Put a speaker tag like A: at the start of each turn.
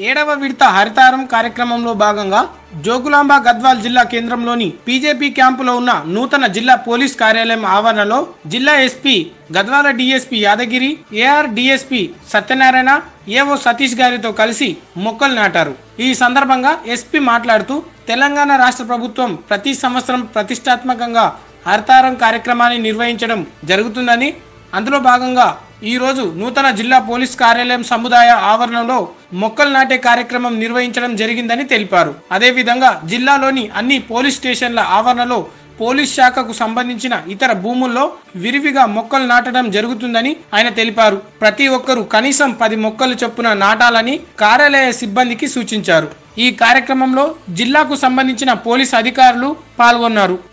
A: ఏడవ విడత హరితారం కార్యక్రమంలో భాగంగా జోగులాంబ గద్వాల్ జిల్లా కేంద్రంలోని పీజేపీ క్యాంపులో ఉన్న నూతన జిల్లా పోలీస్ కార్యాలయం ఆవరణలో జిల్లా SP Gadwal DSP Yadagiri AR DSP Satyanarayana AO Satish గారితో కలిసి మొక్కలు నాటారు ఈ సందర్భంగా ఎస్పీ మాట్లాడుతూ తెలంగాణ రాష్ట్ర ప్రభుత్వం ప్రతి సంవత్సరం ప్రతిష్టాత్మకంగా హరితారం కార్యక్రమాన్ని నిర్వహించడం జరుగుతుందని అందులో భాగంగా ఈ రోజు నూతన జిల్లా పోలీస్ కార్యాలయం సముదాయ ఆవరణలో మొక్కలు నాటే కార్యక్రమం నిర్వహించడం జరిగిందని తెలిపారు అదేవిధంగా జిల్లాలోని అన్ని పోలీస్ స్టేషన్ల ఆవరణలో పోలీస్ శాఖకు సంబంధించిన ఇతర భూముల్లో విరివిగా మొక్కలు నాటడం జరుగుతుందని ఆయన తెలిపారు ప్రతి ఒక్కరూ కనీసం పది మొక్కలు చొప్పున నాటాలని కార్యాలయ సిబ్బందికి సూచించారు ఈ కార్యక్రమంలో జిల్లాకు సంబంధించిన పోలీస్ అధికారులు పాల్గొన్నారు